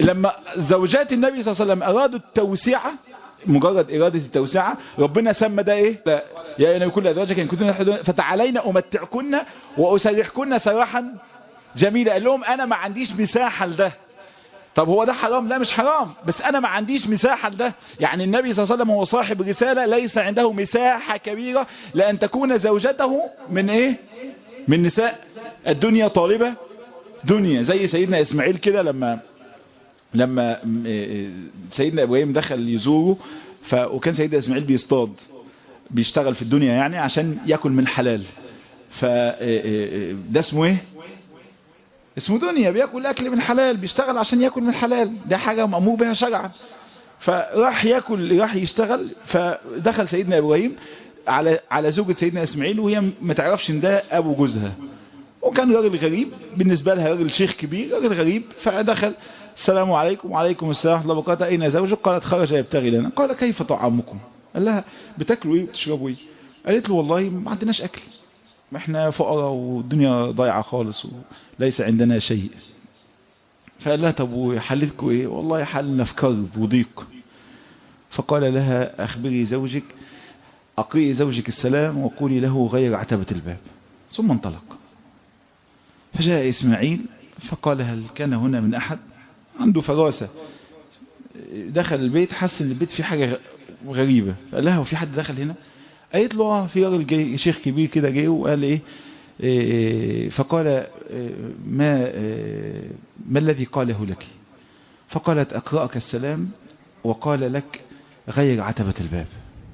لما زوجات النبي صلى الله عليه وسلم ارادوا التوسعة مجرد إرادة التوسعة ربنا سمى ده إيه لا يا أيها كل أزواجك إن كنتن فتعالين أمتعكن وأسرحكن سراحا جميلا قال لهم أنا ما عنديش مساحة لده طب هو ده حرام لا مش حرام بس أنا ما عنديش مساحة لده يعني النبي صلى الله عليه وسلم هو صاحب رسالة ليس عنده مساحة كبيرة لأن تكون زوجته من إيه من نساء الدنيا طالبة دنيا زي سيدنا إسماعيل كده لما لما سيدنا ابراهيم دخل يزوره ف... وكان سيدنا اسماعيل بيصطاد بيشتغل في الدنيا يعني عشان ياكل من حلال ف ده اسمه ايه اسمه دنيا بياكل اكل من حلال بيشتغل عشان ياكل من حلال ده حاجة مأمور بها شرعا فراح ياكل راح يشتغل فدخل سيدنا ابراهيم على على زوجة سيدنا اسماعيل وهي ما تعرفش ان ده ابو جوزها وكان راجل غريب بالنسبة لها راجل شيخ كبير راجل غريب فدخل السلام عليكم وعليكم السلام ورحمة الله وبركاته أين زوجك قالت خرج يبتغي لنا قال كيف طعامكم قال لها بتاكلوا ايه وبتشربوا ايه قالت له والله ما عندناش أكل احنا فقراء والدنيا ضايعة خالص وليس عندنا شيء فقال لها طب وحلتكم ايه والله حلنا في كرب وضيق فقال لها أخبري زوجك أقرئي زوجك السلام وقولي له غير عتبة الباب ثم انطلق فجاء إسماعيل فقال هل كان هنا من أحد عنده فراسة دخل البيت حس ان البيت فيه حاجة غريبة فقال لها وفي حد دخل هنا قالت له اه في راجل جاي شيخ كبير كده جاي وقال ايه, إيه فقال إيه ما إيه ما الذي قاله لك فقالت اقرأك السلام وقال لك غير عتبة الباب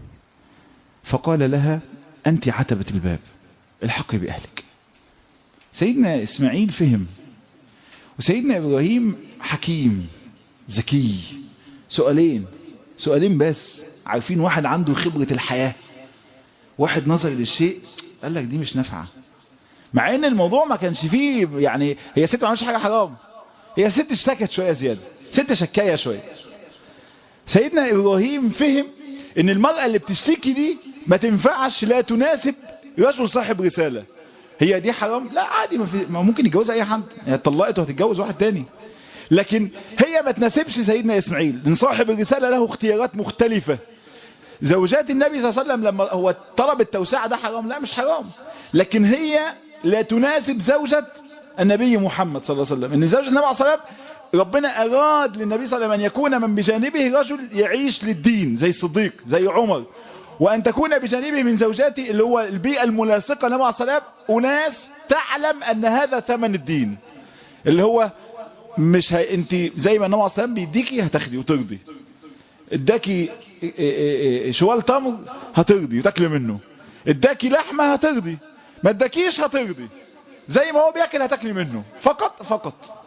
فقال لها انت عتبة الباب الحقي بأهلك سيدنا اسماعيل فهم وسيدنا إبراهيم حكيم ذكي سؤالين سؤالين بس عارفين واحد عنده خبرة الحياة واحد نظر للشيء قال لك دي مش نافعة مع ان الموضوع ما كانش فيه يعني هي ست ما عملش حاجة حرام هي ست اشتكت شوية زيادة ست شكاية شوية سيدنا إبراهيم فهم ان المرأة اللي بتشتكي دي ما تنفعش لا تناسب رجل صاحب رسالة هي دي حرام لا عادي ما, في ما ممكن يتجوزها اي حد هي اتطلقت وهتتجوز واحد تاني لكن هي ما تناسبش سيدنا اسماعيل لان صاحب الرسالة له اختيارات مختلفة زوجات النبي صلى الله عليه وسلم لما هو طلب التوسعة ده حرام لا مش حرام لكن هي لا تناسب زوجة النبي محمد صلى الله عليه وسلم ان زوجة النبي صلى الله عليه وسلم ربنا اراد للنبي صلى الله عليه وسلم ان يكون من بجانبه رجل يعيش للدين زي الصديق زي عمر وأن تكون بجانبه من زوجاتي اللي هو البيئة الملاصقة لما الصلاة أناس تعلم أن هذا ثمن الدين اللي هو مش هي انت زي ما النبي عليه الصلاه بيديكي هتاخدي وترضي اداكي شوال تمر هترضي وتاكلي منه اداكي لحمه هترضي ما اداكيش هترضي زي ما هو بياكل هتاكلي منه فقط فقط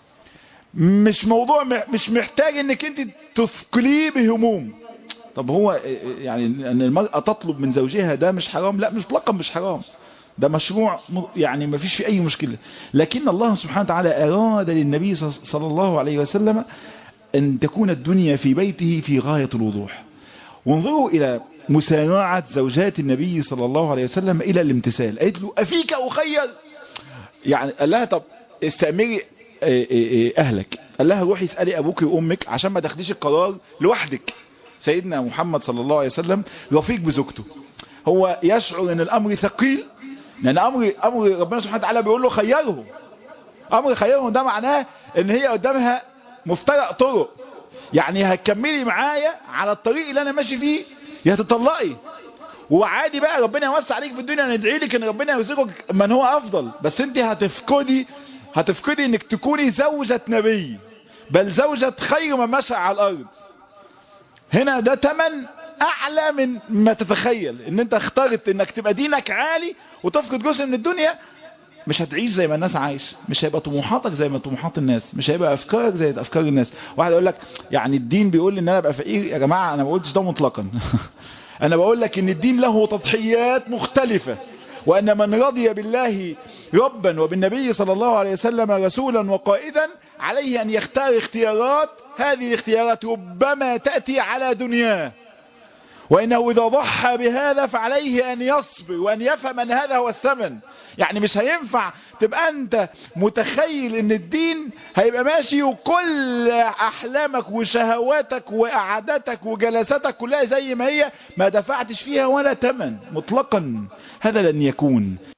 مش موضوع مش محتاج انك انت تثقليه بهموم طب هو يعني ان المرأة تطلب من زوجها ده مش حرام لا مش مطلقا مش حرام ده مشروع يعني ما فيش فيه اي مشكلة لكن الله سبحانه وتعالى اراد للنبي صلى الله عليه وسلم ان تكون الدنيا في بيته في غاية الوضوح وانظروا الى مسارعة زوجات النبي صلى الله عليه وسلم الى الامتثال قالت له افيك اخير يعني قال لها طب استأمري اهلك قال لها روحي اسألي ابوك وامك عشان ما تاخديش القرار لوحدك سيدنا محمد صلى الله عليه وسلم رفيق بزوجته هو يشعر ان الامر ثقيل لان امر امر ربنا سبحانه وتعالى بيقول له خيره امر خيره ده معناه ان هي قدامها مفترق طرق يعني هتكملي معايا على الطريق اللي انا ماشي فيه يا تطلقي وعادي بقى ربنا يوسع عليك في الدنيا ندعي لك ان ربنا يرزقك من هو افضل بس انت هتفقدي هتفقدي انك تكوني زوجة نبي بل زوجة خير من مشى على الارض هنا ده تمن اعلى من ما تتخيل ان انت اخترت انك تبقى دينك عالي وتفقد جزء من الدنيا مش هتعيش زي ما الناس عايش مش هيبقى طموحاتك زي ما طموحات الناس مش هيبقى افكارك زي افكار الناس واحد يقول لك يعني الدين بيقول لي ان انا ابقى فقير يا جماعه انا ما قلتش ده مطلقا انا بقول لك ان الدين له تضحيات مختلفه وأن من رضي بالله ربا وبالنبي صلى الله عليه وسلم رسولا وقائدا عليه أن يختار اختيارات هذه الاختيارات ربما تأتي على دنياه وإنه إذا ضحى بهذا فعليه أن يصبر وأن يفهم أن هذا هو الثمن يعني مش هينفع تبقى أنت متخيل أن الدين هيبقى ماشي وكل أحلامك وشهواتك وقعداتك وجلساتك كلها زي ما هي ما دفعتش فيها ولا تمن مطلقا هذا لن يكون